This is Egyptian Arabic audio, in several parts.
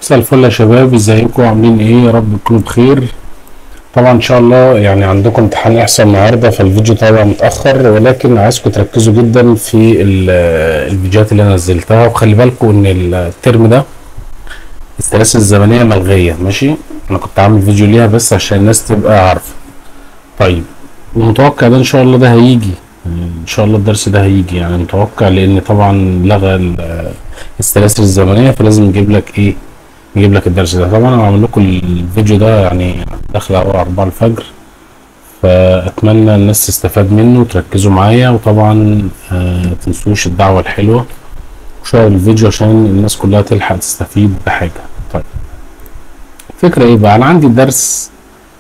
مساء الفل يا شباب ازيكم عاملين ايه يا رب تكونوا بخير طبعا ان شاء الله يعني عندكم امتحان احصاء النهارده فالفيديو طبعا متاخر ولكن عايزكم تركزوا جدا في ال- الفيديوهات اللي انا نزلتها وخلي بالكم ان الترم ده السلاسل الزمنيه ملغيه ماشي انا كنت عامل فيديو ليها بس عشان الناس تبقى عارفه طيب ومتوقع ده ان شاء الله ده هيجي ان شاء الله الدرس ده هيجي يعني متوقع لان طبعا لغى ال- السلاسل الزمنيه فلازم نجيب لك ايه نجيب لك الدرس ده طبعا انا عامل لكم الفيديو ده يعني داخل على 4 الفجر فاتمنى الناس تستفاد منه وتركزوا معايا وطبعا آه تنسوش الدعوه الحلوه وشير الفيديو عشان الناس كلها تلحق تستفيد بحاجه طيب الفكره ايه بقى انا عندي درس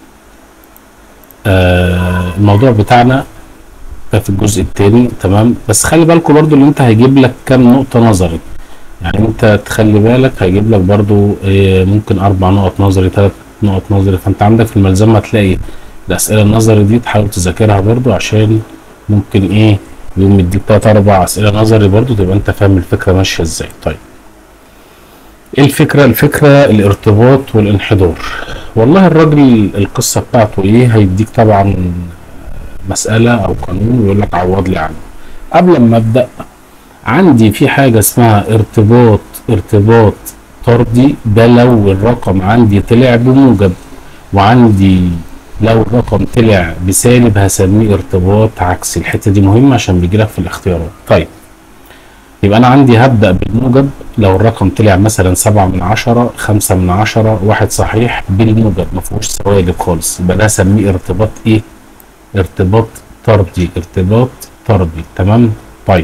آه الموضوع بتاعنا ده في الجزء التاني تمام بس خلي بالكم برضو اللي انت هيجيب لك كام نقطه نظري يعني انت تخلي بالك هيجيب لك برضو آه، ممكن اربع نقط نظري ثلاث نقط نظري فانت عندك في الملزمه هتلاقي الاسئله النظري دي تحاول تذاكرها برضو عشان ممكن ايه يوم يديك تلات اربع اسئله نظري برضو تبقى انت فاهم الفكره ماشيه ازاي طيب ايه الفكره الفكره الارتباط والانحدار والله الراجل القصه بتاعته ايه هيديك طبعا مساله او قانون ويقول لك عوض لي عنه قبل ما ابدا عندي في حاجة اسمها ارتباط ارتباط طردي ده لو الرقم عندي طلع بموجب وعندي لو الرقم طلع بسالب هسميه ارتباط عكسي الحتة دي مهمة عشان بيجيلك في الاختيارات طيب يبقى أنا عندي هبدأ بالموجب لو الرقم طلع مثلا سبعة من عشرة خمسة من عشرة واحد صحيح بالموجب مفيهوش سوالب خالص يبقى ده هسميه ارتباط ايه؟ ارتباط طردي ارتباط طردي تمام؟ طيب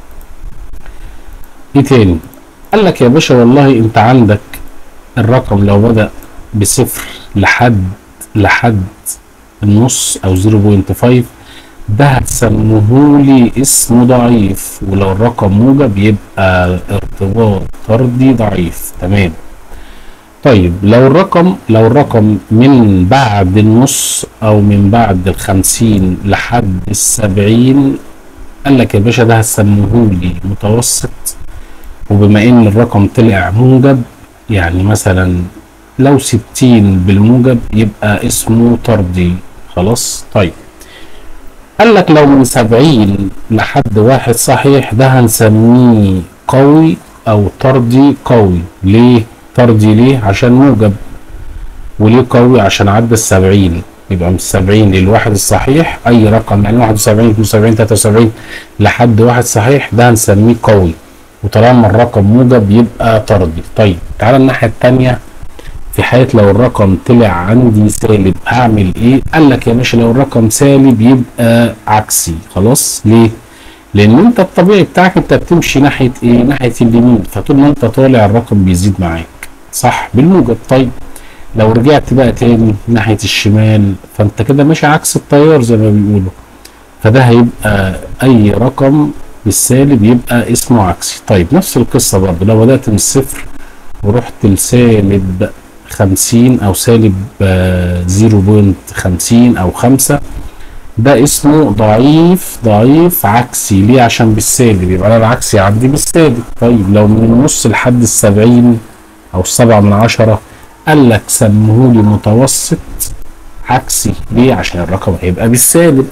ايه تاني قال لك يا باشا والله انت عندك الرقم لو بدأ بصفر لحد لحد النص او 0.5 ده هتسموهولي اسم ضعيف ولو الرقم موجب يبقى ارتباط طردي ضعيف تمام طيب لو الرقم لو الرقم من بعد النص او من بعد الخمسين لحد السبعين قال لك يا باشا ده هتسموهولي متوسط وبما ان الرقم طلع موجب يعني مثلا لو ستين بالموجب يبقى اسمه طردي خلاص طيب قال لك لو من سبعين لحد واحد صحيح ده هنسميه قوي او طردي قوي ليه طردي ليه عشان موجب وليه قوي عشان عدى السبعين يبقى من السبعين للواحد الصحيح اي رقم يعني واحد وسبعين اتنين وسبعين تلاتة وسبعين لحد واحد صحيح ده هنسميه قوي وطالما الرقم موجب يبقى طردي طيب تعالى الناحية التانية في حالة لو الرقم طلع عندي سالب هعمل ايه قال لك يا باشا لو الرقم سالب يبقى عكسي خلاص ليه لان انت الطبيعي بتاعك انت بتمشي ناحية ايه ناحية اليمين فطول ما انت طالع الرقم بيزيد معاك صح بالموجب طيب لو رجعت بقى تاني ناحية الشمال فانت كده ماشي عكس التيار زي ما بيقولوا فده هيبقى اي رقم بالسالب يبقى اسمه عكسي طيب نفس القصة برضه لو بدأت من الصفر ورحت لسالب خمسين او سالب زيرو بوينت خمسين او خمسة ده اسمه ضعيف ضعيف عكسي ليه عشان بالسالب يبقى انا العكسي عندي بالسالب طيب لو من النص لحد السبعين او السبعة من عشرة قال لك سموهولي متوسط عكسي ليه عشان الرقم هيبقى بالسالب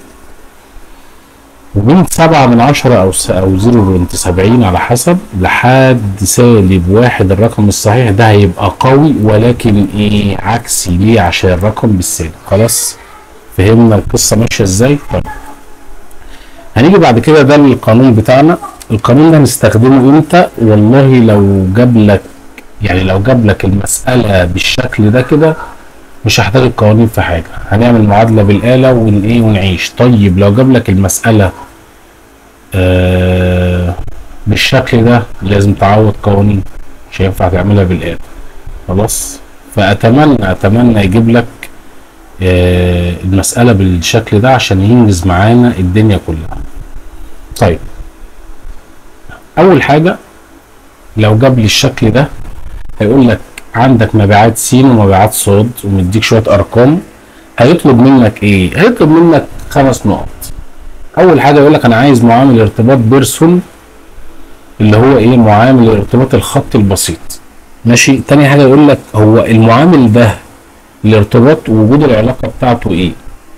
ومن سبعة من عشرة أو س- أو زيرو بوينت سبعين على حسب لحد سالب واحد الرقم الصحيح ده هيبقى قوي ولكن إيه عكسي ليه عشان الرقم بالسالب خلاص فهمنا القصة ماشية إزاي؟ طيب هنيجي بعد كده ده القانون بتاعنا القانون ده هنستخدمه إمتى؟ والله لو جاب لك يعني لو جاب لك المسألة بالشكل ده كده مش هحتاج القوانين في حاجة هنعمل معادلة بالآلة ون ايه ونعيش طيب لو جاب لك المسألة آه بالشكل ده لازم تعوض قوانين مش هينفع تعملها بالآلة خلاص فأتمنى أتمنى يجيب لك آه المسألة بالشكل ده عشان ينجز معانا الدنيا كلها طيب أول حاجة لو جاب لي الشكل ده هيقول لك عندك مبيعات س ومبيعات ص ومديك شويه ارقام هيطلب منك ايه؟ هيطلب منك خمس نقط. اول حاجه يقول لك انا عايز معامل ارتباط بيرسون اللي هو ايه؟ معامل الارتباط الخطي البسيط. ماشي تاني حاجه يقول لك هو المعامل ده الارتباط وجود العلاقه بتاعته ايه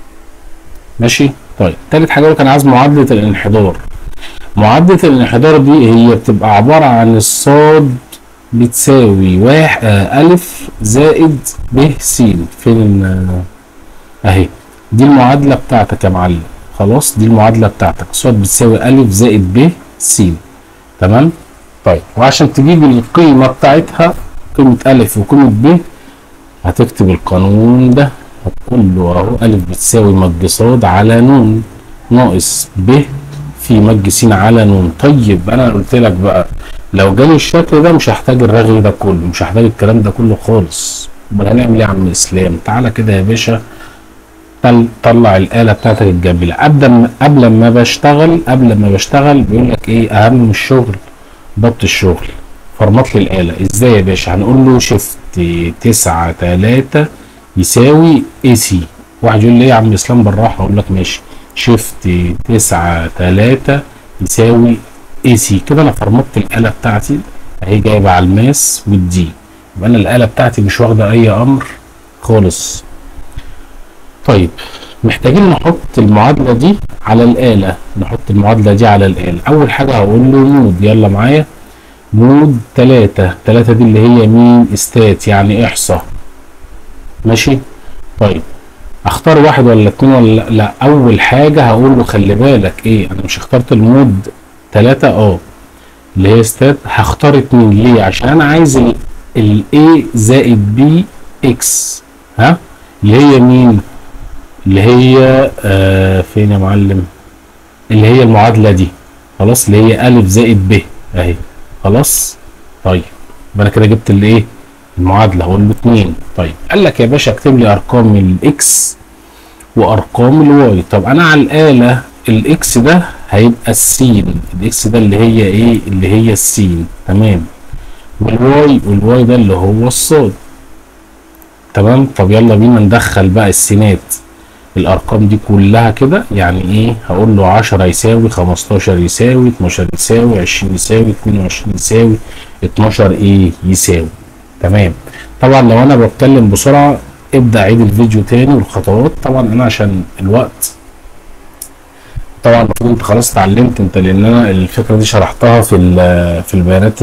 ماشي طيب تالت حاجه يقول لك انا عايز معادله الانحدار معادله الانحدار دي هي بتبقى عباره عن الصاد بتساوي واحد آه الف زائد ب س فين آه اهي دي المعادله بتاعتك يا معلم خلاص دي المعادله بتاعتك صاد بتساوي الف زائد ب س تمام طيب وعشان تجيب القيمه بتاعتها قيمه الف وقيمه ب هتكتب القانون ده هتقول له اهو الف بتساوي مج صاد على ن ناقص ب في مج س على ن طيب انا قلت لك بقى لو جالي الشكل ده مش هحتاج الرغي ده كله مش هحتاج الكلام ده كله خالص امال هنعمل ايه يا عم اسلام تعالى كده يا باشا طل طلع الاله بتاعتك الجميله قبل ما قبل ما بشتغل قبل ما بشتغل بيقول لك ايه اهم من الشغل ضبط الشغل فرمط لي الاله ازاي يا باشا هنقول له شيفت 9 3 يساوي اي سي واحد يقول لي ايه يا عم اسلام بالراحه اقول لك ماشي شيفت 9 3 يساوي اي سي كده انا فرمطت الاله بتاعتي اهي جايبه على الماس والدي يبقى انا الاله بتاعتي مش واخده اي امر خالص طيب محتاجين نحط المعادله دي على الاله نحط المعادله دي على الاله اول حاجه هقول له مود يلا معايا مود 3 3 دي اللي هي مين استات يعني احصاء ماشي طيب اختار واحد ولا اتنين ولا لا, لا اول حاجه هقول له خلي بالك ايه انا مش اخترت المود 3 اه اللي هي ستات هختار اتنين ليه عشان انا عايز ال A زائد B X ها اللي هي مين اللي هي آه فين يا معلم اللي هي المعادله دي خلاص اللي هي أ زائد ب اهي خلاص طيب يبقى انا كده جبت الايه المعادله هقول له 2 طيب قال لك يا باشا اكتب لي ارقام الاكس وارقام الواي طب انا على الاله الاكس ده هيبقى السين الاكس ده اللي هي ايه اللي هي السين تمام والواي والواي ده اللي هو الصاد تمام طب يلا بينا ندخل بقى السينات الارقام دي كلها كده يعني ايه هقول له 10 يساوي 15 يساوي 12 يساوي 20 يساوي 22 يساوي 12 ايه يساوي تمام طبعا لو انا بتكلم بسرعه ابدا عيد الفيديو تاني والخطوات طبعا انا عشان الوقت طبعا المفروض انت خلاص اتعلمت انت لان انا الفكره دي شرحتها في في البيانات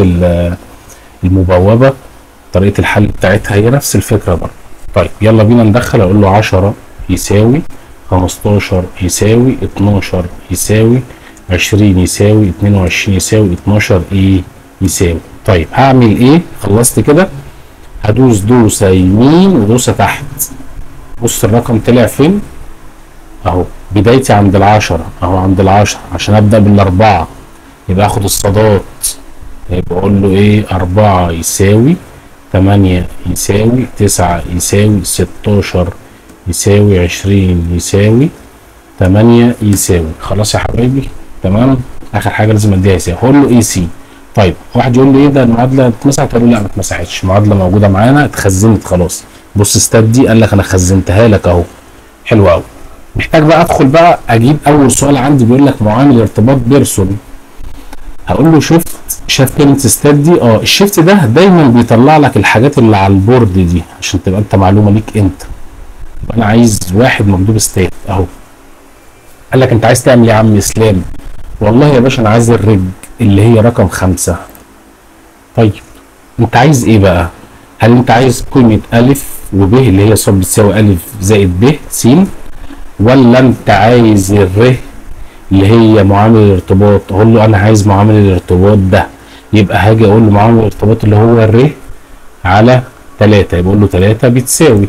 المبوبه طريقه الحل بتاعتها هي نفس الفكره برضه طيب يلا بينا ندخل اقول له 10 يساوي 15 يساوي 12 يساوي 20 يساوي 22 يساوي 12 ايه يساوي طيب هعمل ايه خلصت كده هدوس دوسه يمين ودوسه تحت بص الرقم طلع فين اهو بدايتي عند العشرة اهو عند العشرة عشان ابدأ بالاربعة يبقى اخد الصادات يبقى اقول له ايه اربعة يساوي تمانية يساوي تسعة يساوي ستاشر يساوي عشرين يساوي تمانية يساوي خلاص يا حبايبي تمام اخر حاجة لازم اديها يساوي هقول له اي سي طيب واحد يقول لي ايه ده المعادلة اتمسحت اقول له لا ما اتمسحتش المعادلة موجودة معانا اتخزنت خلاص بص ستات دي قال لك انا خزنتها لك اهو حلو قوي محتاج بقى ادخل بقى اجيب اول سؤال عندي بيقول لك معامل ارتباط بيرسون هقول له شفت شاف كلمه ستات دي اه الشيفت ده دايما بيطلع لك الحاجات اللي على البورد دي عشان تبقى انت معلومه ليك انت يبقى انا عايز واحد مكتوب ستات اهو قال لك انت عايز تعمل ايه يا عم اسلام والله يا باشا انا عايز الرج اللي هي رقم خمسة طيب انت عايز ايه بقى هل انت عايز قيمه الف وب اللي هي صاد بتساوي الف زائد ب س ولا انت عايز الر اللي هي معامل الارتباط اقول له انا عايز معامل الارتباط ده يبقى هاجي اقول له معامل الارتباط اللي هو الر على 3 يبقى اقول له 3 بتساوي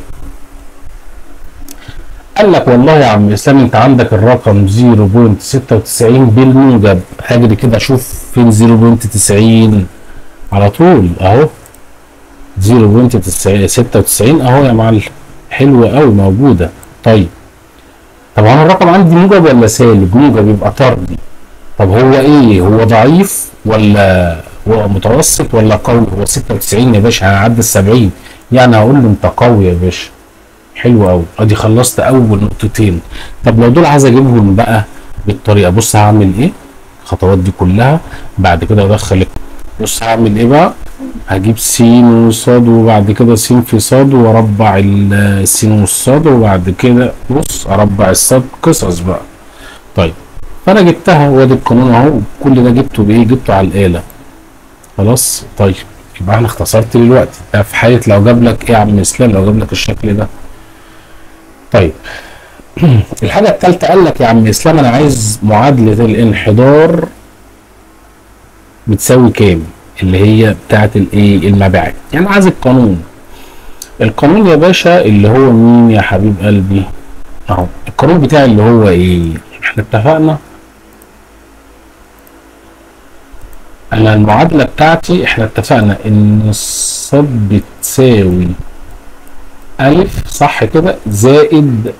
قال لك والله يا عم اسلام انت عندك الرقم 0.96 بالموجب هاجري كده اشوف فين 0.90 على طول اهو 0.96 اهو يا معلم حلوه قوي موجوده طيب طبعا الرقم عندي موجب ولا سالب موجب يبقى طردي طب هو ايه هو ضعيف ولا هو متوسط ولا قوي هو 96 يا باشا هنعدي ال 70 يعني هقول له انت قوي يا باشا حلو قوي ادي خلصت اول نقطتين طب لو دول عايز اجيبهم بقى بالطريقه بص هعمل ايه الخطوات دي كلها بعد كده ادخل بص هعمل ايه بقى هجيب س وصاد وبعد كده س في صاد واربع الس والصاد وبعد كده بص اربع الصاد قصص بقى طيب فانا جبتها وادي القانون اهو كل ده جبته بايه جبته على الاله خلاص طيب يبقى انا اختصرت دلوقتي ده في حاله لو جاب لك ايه يا عم اسلام لو جاب لك الشكل ده طيب الحاجه الثالثه قال لك يا عم اسلام انا عايز معادله الانحدار بتساوي كام اللي هي بتاعت الايه المبيعات يعني عايز القانون القانون يا باشا اللي هو مين يا حبيب قلبي اهو القانون بتاعي اللي هو ايه احنا اتفقنا انا المعادله بتاعتي احنا اتفقنا ان الصاد بتساوي الف صح كده زائد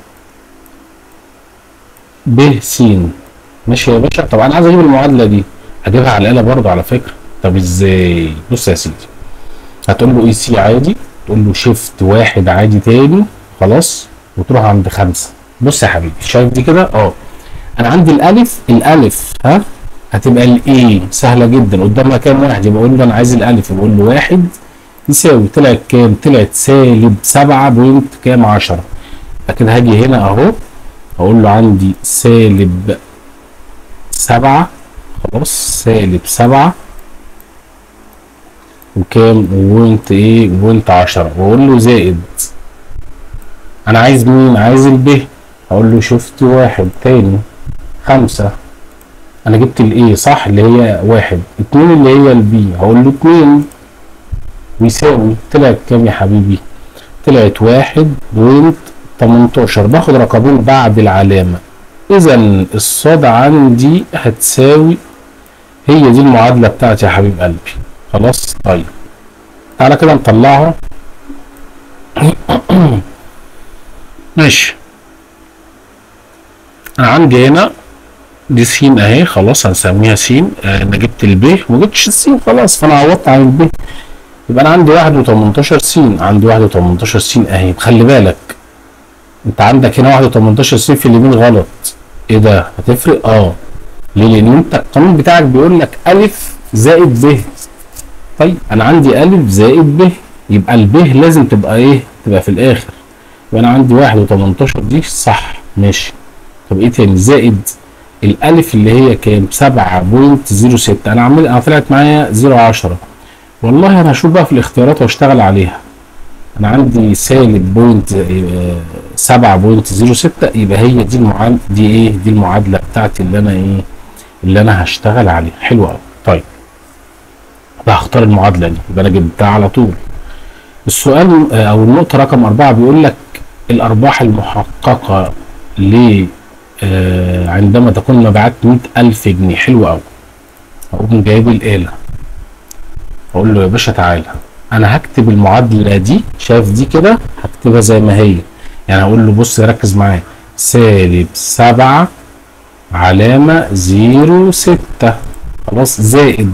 ب س ماشي يا باشا طب انا عايز اجيب المعادله دي هجيبها على الاله برضه على فكره طب ازاي بص يا سيدي هتقول له اي سي عادي تقول له شيفت واحد عادي تاني خلاص وتروح عند خمسه بص يا حبيبي شايف دي كده اه انا عندي الالف الالف ها هتبقى الايه سهله جدا قدامها كام واحد يبقى اقول له انا عايز الالف بقول له واحد يساوي طلعت كام طلعت سالب سبعة بوينت كام عشرة لكن هاجي هنا اهو هقول له عندي سالب سبعة خلاص سالب سبعة وكام وبوينت ايه بوينت عشرة واقول له زائد انا عايز مين عايز الب هقول له شفت واحد تاني خمسة انا جبت الايه صح اللي هي واحد اتنين اللي هي البي هقول له اتنين ويساوي طلعت كام يا حبيبي طلعت واحد بوينت تمنتاشر باخد رقمين بعد العلامة اذا الصاد عندي هتساوي هي دي المعادلة بتاعتي يا حبيب قلبي خلاص طيب تعالى كده نطلعها ماشي انا عندي هنا دي س اهي خلاص هنسميها س آه، انا جبت الب ما جبتش الس خلاص فانا عوضت عن الب يبقى انا عندي 1 و18 س عندي 1 و18 س اهي خلي بالك انت عندك هنا 1 و18 س في اليمين غلط ايه ده هتفرق اه ليه لان انت القانون بتاعك بيقول لك الف زائد ب طيب انا عندي الف زائد ب يبقى الب لازم تبقى ايه تبقى في الاخر يبقى انا عندي 1 و18 دي صح ماشي طب ايه تاني زائد الالف اللي هي كام 7.06 انا عامل انا طلعت معايا 0.10 والله انا هشوف بقى في الاختيارات واشتغل عليها انا عندي سالب بوينت آه، 7.06 يبقى هي دي المعادله دي ايه دي المعادله بتاعتي اللي انا ايه اللي انا هشتغل عليها حلو قوي طيب ده هختار المعادله دي يبقى انا جبتها على طول السؤال آه، او النقطه رقم أربعة بيقول لك الارباح المحققه ل آه، عندما تكون مبيعات 100000 جنيه حلو قوي اقوم جايب الآلة اقول له يا باشا تعالى انا هكتب المعادلة دي شايف دي كده هكتبها زي ما هي يعني هقول له بص ركز معايا سالب سبعة علامة زيرو ستة خلاص زائد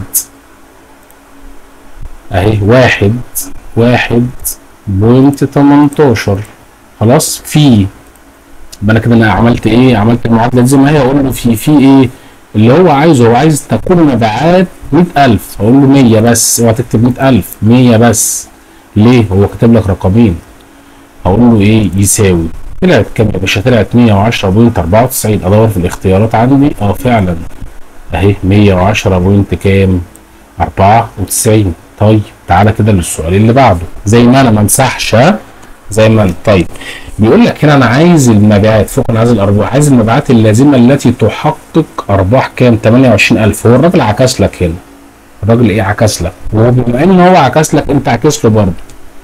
اهي واحد واحد بوينت تمنتاشر خلاص في يبقى انا كده انا عملت ايه عملت المعادله دي زي ما هي اقول له في في ايه اللي هو عايزه هو عايز تكون مبيعات 100000 اقول له 100 بس اوعى تكتب 100000 100 بس ليه هو كاتب لك رقمين هقول له ايه يساوي طلعت كام يا باشا طلعت 110.94 ادور في الاختيارات عندي اه فعلا اهي 110 بوينت كام 94 طيب تعالى كده للسؤال اللي بعده زي ما انا ما امسحش ها؟ زي ما انت طيب بيقول لك هنا انا عايز المبيعات فوق انا عايز الارباح عايز المبيعات اللازمه التي تحقق ارباح كام 28000 هو الراجل عكس لك هنا الراجل ايه عكس لك وبما ان هو عكس لك انت عكس له برضه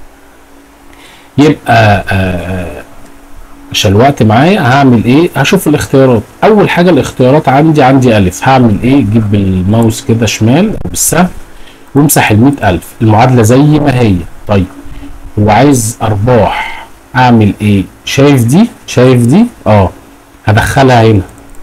يبقى آه عشان الوقت معايا هعمل ايه هشوف الاختيارات اول حاجه الاختيارات عندي عندي الف هعمل ايه جيب بالماوس كده شمال او بالسهم وامسح ال 100000 المعادله زي ما هي طيب هو عايز ارباح اعمل ايه شايف دي شايف دي اه هدخلها هنا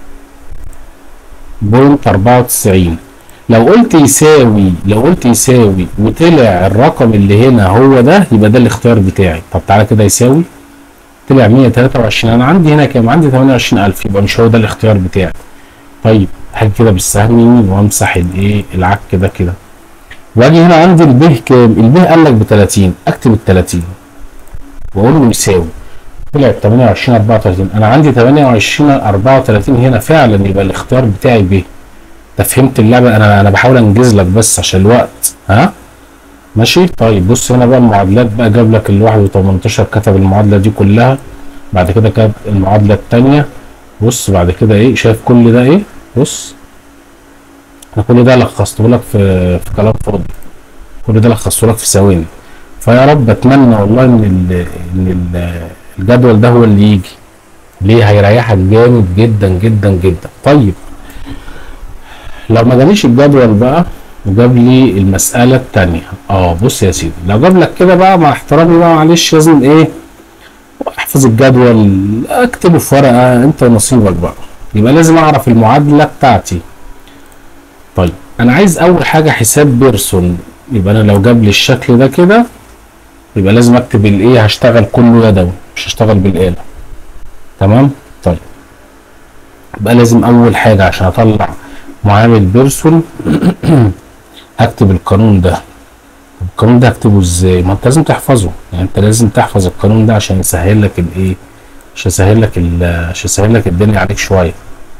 بوينت 94 لو قلت يساوي لو قلت يساوي وطلع الرقم اللي هنا هو ده يبقى ده الاختيار بتاعي طب تعالى كده يساوي طلع 123 انا عندي هنا كام عندي 28000 يبقى مش هو ده الاختيار بتاعي طيب هاجي كده بالسهم يمين وامسح الايه العك ده كده واجي هنا عندي الب كام الب قال لك ب 30 اكتب ال 30 واقول له يساوي طلعت 28 34 انا عندي 28 34 هنا فعلا يبقى الاختيار بتاعي ب انت فهمت اللعبه انا انا بحاول انجز لك بس عشان الوقت ها ماشي طيب بص هنا بقى المعادلات بقى جاب لك ال 18 كتب المعادله دي كلها بعد كده كتب المعادله الثانيه بص بعد كده ايه شايف كل ده ايه بص انا كل ده لخصته لك في في كلام فاضي كل ده لخصته لك في ثواني فيا رب اتمنى والله ان ال ان ال الجدول ده هو اللي يجي ليه هيريحك جامد جدا جدا جدا طيب لو ما جاليش الجدول بقى وجاب لي المسألة التانية اه بص يا سيدي لو جاب لك كده بقى مع احترامي بقى معلش لازم ايه احفظ الجدول اكتبه في ورقة انت ونصيبك بقى يبقى لازم اعرف المعادلة بتاعتي طيب انا عايز اول حاجة حساب بيرسون يبقى انا لو جاب لي الشكل ده كده يبقى لازم اكتب الايه هشتغل كله يدوي مش هشتغل بالآلة تمام طيب يبقى لازم اول حاجة عشان اطلع معامل بيرسون هكتب القانون ده القانون ده هكتبه ازاي ما انت لازم تحفظه يعني انت لازم تحفظ القانون ده عشان يسهل لك الايه عشان يسهل لك عشان يسهل لك الدنيا عليك شويه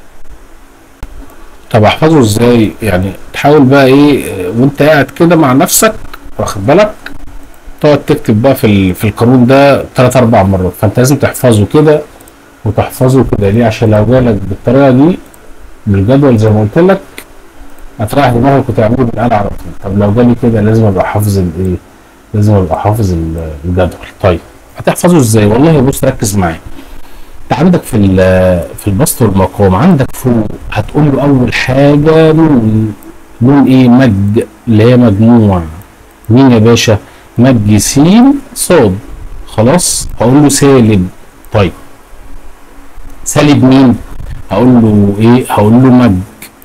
طب احفظه ازاي يعني تحاول بقى ايه وانت قاعد كده مع نفسك واخد بالك تقعد تكتب بقى في في القانون ده ثلاث اربع مرات فانت لازم تحفظه كده وتحفظه كده ليه عشان لو جالك بالطريقه دي بالجدول زي ما قلت لك هتريح دماغك وتعمله بالآلة على طول طب لو جالي كده لازم ابقى حافظ الايه لازم ابقى حافظ الجدول طيب هتحفظه ازاي والله بص ركز معايا انت عندك في في البسط والمقام عندك فوق هتقول له اول حاجه نون نون ايه مج اللي هي مجموع مين يا باشا مج س صاد خلاص هقول له سالب طيب سالب مين هقول له ايه هقول له مج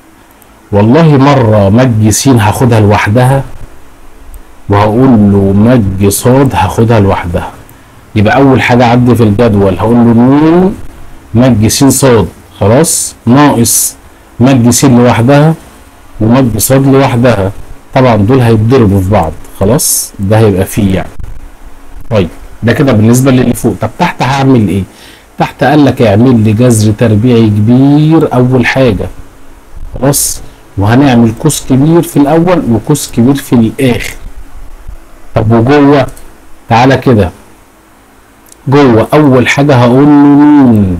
والله مرة مج س هاخدها لوحدها وهقول له مج صاد هاخدها لوحدها يبقى أول حاجة عندي في الجدول هقول له ن مج س صاد خلاص ناقص مج س لوحدها ومج صاد لوحدها طبعا دول هيتضربوا في بعض خلاص ده هيبقى فيه يعني طيب ده كده بالنسبة للي فوق طب تحت هعمل ايه تحت قال لك اعمل لي جذر تربيعي كبير اول حاجة خلاص وهنعمل قوس كبير في الاول وقوس كبير في الاخر طب وجوه تعالى كده جوه اول حاجه هقول له مين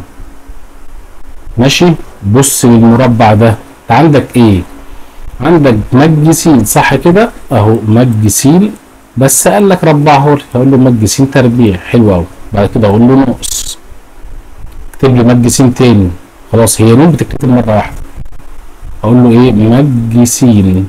ماشي بص للمربع ده انت عندك ايه عندك مج س صح كده اهو مج س بس قال لك ربعه لي هقول له مج س تربيع حلو قوي بعد كده اقول له ناقص اكتب لي مج س تاني خلاص هي نون بتتكتب مره واحده اقول له ايه مج س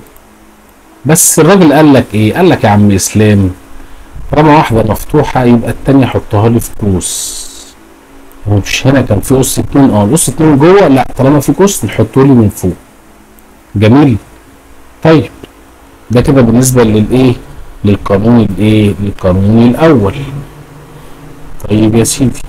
بس الراجل قال لك ايه قال لك يا عم اسلام طالما واحده مفتوحه يبقى التانية حطها لي في قوس هو مش هنا كان في قوس اتنين اه قوس اتنين جوه لا طالما في قوس نحطه لي من فوق جميل طيب ده كده بالنسبه للايه للقانون الايه للقانون الاول طيب يا سيدي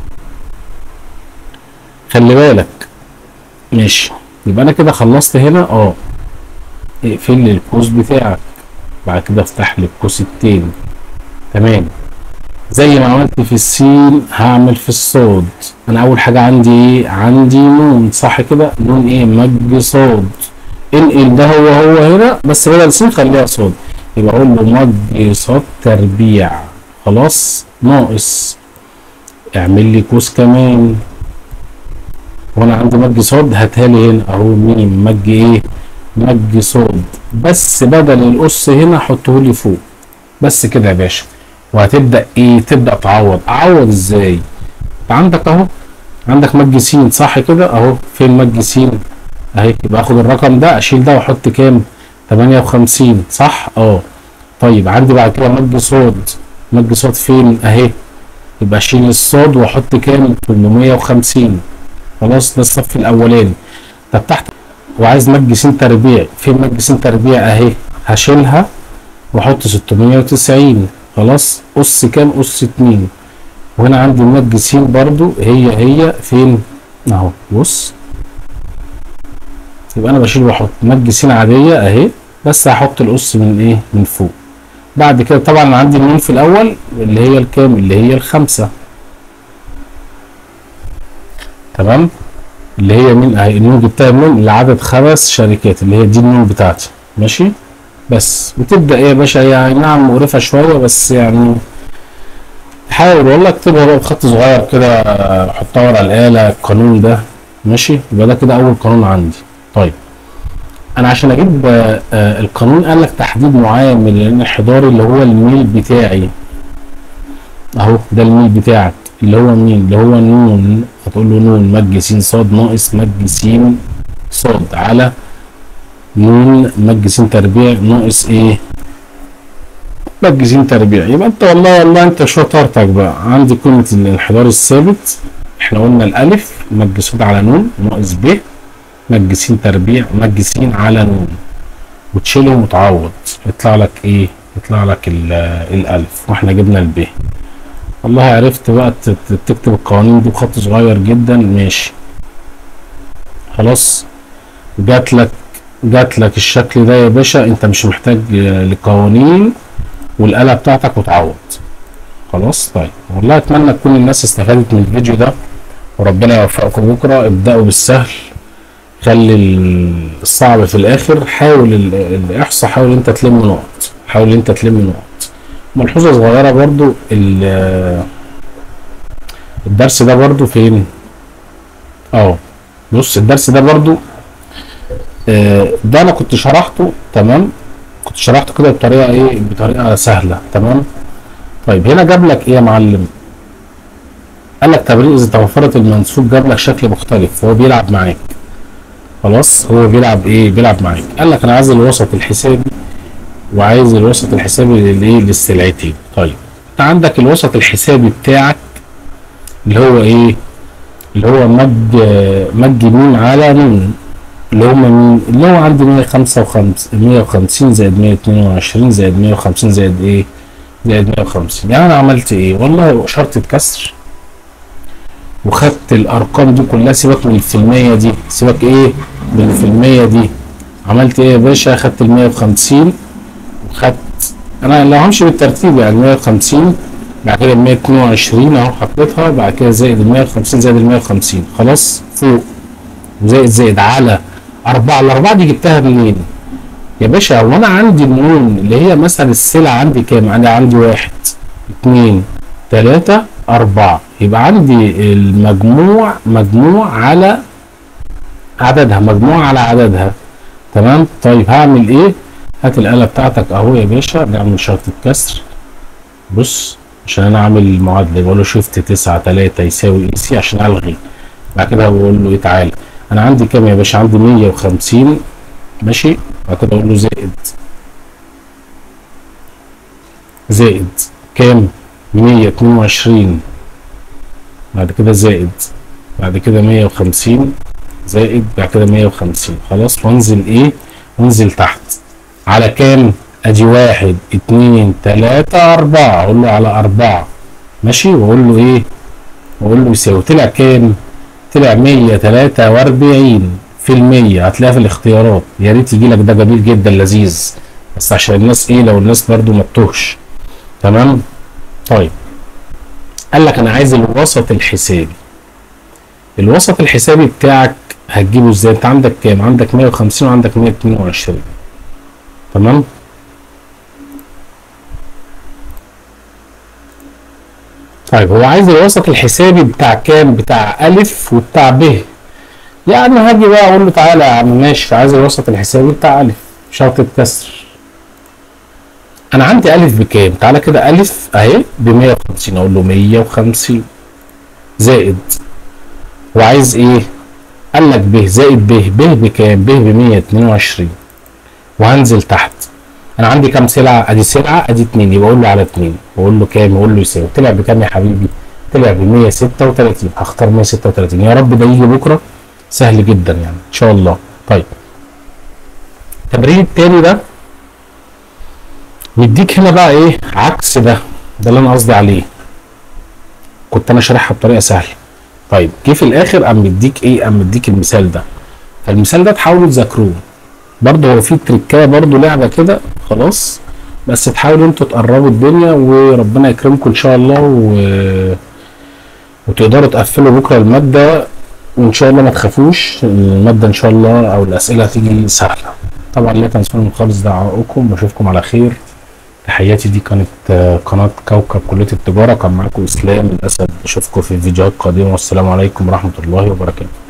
خلي بالك ماشي يبقى انا كده خلصت هنا اه اقفل لي القوس بتاعك بعد كده افتح لي القوس التاني تمام زي ما عملت في السين هعمل في الصاد انا اول حاجه عندي ايه عندي نون صح كده نون ايه مج صاد انقل ده هو هو هنا بس بدل سين خليها صاد يبقى اقول له مج صاد تربيع خلاص ناقص اعمل لي قوس كمان وانا عندي مج صاد هاتها لي هنا اهو ميم مج ايه مج صاد بس بدل القص هنا حطه لي فوق بس كده يا باشا وهتبدا ايه تبدا تعوض اعوض ازاي عندك اهو عندك مج س صح كده اهو فين مج س اهي يبقى اخد الرقم ده اشيل ده واحط كام 58 صح اه طيب عندي بعد كده مج صاد مج صاد فين اهي يبقى اشيل الصاد واحط كام 850 خلاص ده الصف الاولاني طب تحت وعايز مج س تربيع فين مج س تربيع اهي هشيلها واحط 690 خلاص اس كام اس 2 وهنا عندي مج س برضو هي هي فين اهو بص يبقى انا بشيل واحط مج س عاديه اهي بس هحط الأس من إيه من فوق بعد كده طبعا عندي النون في الأول اللي هي الكام اللي هي الخمسة تمام اللي هي مين اهي النون جبتها منين لعدد خمس شركات اللي هي دي النون بتاعتي ماشي بس وتبدا ايه يا باشا هي نعم مقرفه شويه بس يعني حاول والله اكتبها بقى بخط صغير كده حطها ورا الاله القانون ده ماشي يبقى ده كده اول قانون عندي طيب انا عشان اجيب آه، آه، القانون قال لك تحديد معين من الانحدار اللي هو الميل بتاعي اهو ده الميل بتاعك اللي هو مين اللي هو نون هتقول له نون مج س ص ناقص مج س ص على نون مج س تربيع ناقص ايه مج س تربيع يبقى انت والله والله انت شطارتك بقى عندي قيمة الانحدار الثابت احنا قلنا الالف مج ص على نون ناقص ب مج س تربيع مج س على نون وتشيلهم وتعوض يطلع لك ايه يطلع لك ال- الالف واحنا جبنا الب والله عرفت بقى ت- ت- تكتب القوانين دي بخط صغير جدا ماشي خلاص جات لك جات لك الشكل ده يا باشا انت مش محتاج آه، لقوانين والآلة بتاعتك وتعوض خلاص طيب والله اتمنى تكون الناس استفادت من الفيديو ده وربنا يوفقكم بكره ابدأوا بالسهل خلي ال- الصعب في الاخر حاول ال- الاحصاء حاول انت تلم نقط حاول انت تلم نقط ملحوظة صغيرة برضو ال- الدرس ده برضو فين اه بص الدرس ده برضو آه، ده انا كنت شرحته تمام كنت شرحته كده بطريقة ايه بطريقة سهلة تمام طيب هنا جاب لك ايه يا معلم قال لك تبرير اذا توفرت المنسوب جاب لك شكل مختلف هو بيلعب معاك خلاص هو بيلعب ايه بيلعب معاك قال لك انا عايز الوسط الحسابي وعايز الوسط الحسابي للايه للسلعتين طيب انت عندك الوسط الحسابي بتاعك اللي هو ايه اللي هو مج مج مين على نون اللي هم مين اللي هو عندي 155 150 زائد 122 زائد 150 زائد ايه زائد 150 يعني انا عملت ايه والله شرطة كسر وخدت الارقام دي كلها سيبك من الفيلمية دي سيبك ايه من الفيلمية دي عملت ايه يا باشا خدت ال 150 وخدت انا لو همشي بالترتيب يعني 150 بعد كده ال 122 اهو حطيتها بعد كده زائد ال 150 زائد ال 150 خلاص فوق وزائد زائد على أربعة الأربعة دي جبتها منين؟ يا باشا هو أنا عندي النون اللي هي مثلا السلع عندي كام؟ أنا عندي واحد اتنين تلاتة أربعة يبقى عندي المجموع مجموع على عددها مجموع على عددها تمام؟ طيب هعمل إيه؟ هات الآلة بتاعتك أهو يا باشا نعمل شرطة كسر بص عشان أنا أعمل المعادلة بقول له شيفت تسعة تلاتة يساوي إي سي عشان ألغي بعد كده بقول له إيه تعالى انا عندي كام يا باشا عندي 150 ماشي بعد كده اقول له زائد زائد كام 122 بعد كده زائد بعد كده 150 زائد بعد كده 150 خلاص وانزل ايه وانزل تحت على كام ادي واحد اتنين تلاتة اربعة اقول له على اربعة ماشي واقول له ايه واقول له يساوي طلع كام طلع 143 في المية هتلاقيها في الاختيارات يا ريت يجي لك ده جميل جدا لذيذ بس عشان الناس ايه لو الناس برضو ما تتوهش تمام طيب قال لك انا عايز الوسط الحسابي الوسط الحسابي بتاعك هتجيبه ازاي انت عندك كام عندك 150 وعندك 122 تمام طيب هو عايز الوسط الحسابي بتاع كام بتاع الف وبتاع ب يعني هاجي بقى اقول له تعالى يا عم ماشي عايز الوسط الحسابي بتاع الف شرطة كسر انا عندي الف بكام تعالى كده الف اهي ب 150 اقول له 150 زائد وعايز ايه قال لك ب زائد ب ب بكام ب ب 122 وهنزل تحت انا عندي كام سلعه ادي سلعه ادي اتنين يبقى اقول له على اتنين واقول له كام اقول له يساوي طلع بكام يا حبيبي طلع ب 136 هختار 136 يا رب ده يجي بكره سهل جدا يعني ان شاء الله طيب التمرين التاني ده يديك هنا بقى ايه عكس ده ده اللي انا قصدي عليه كنت انا شارحها بطريقه سهله طيب جه في الاخر قام مديك ايه قام مديك المثال ده فالمثال ده تحاولوا تذاكروه برضه هو في تريكايه برضه لعبه كده خلاص بس تحاولوا انتوا تقربوا الدنيا وربنا يكرمكم ان شاء الله و... وتقدروا تقفلوا بكره الماده وان شاء الله ما تخافوش الماده ان شاء الله او الاسئله هتيجي سهله طبعا لا تنسوا من خالص دعائكم بشوفكم على خير تحياتي دي كانت آه، قناة كوكب كلية التجارة كان معاكم إسلام الأسد أشوفكم في فيديوهات قادمة والسلام عليكم ورحمة الله وبركاته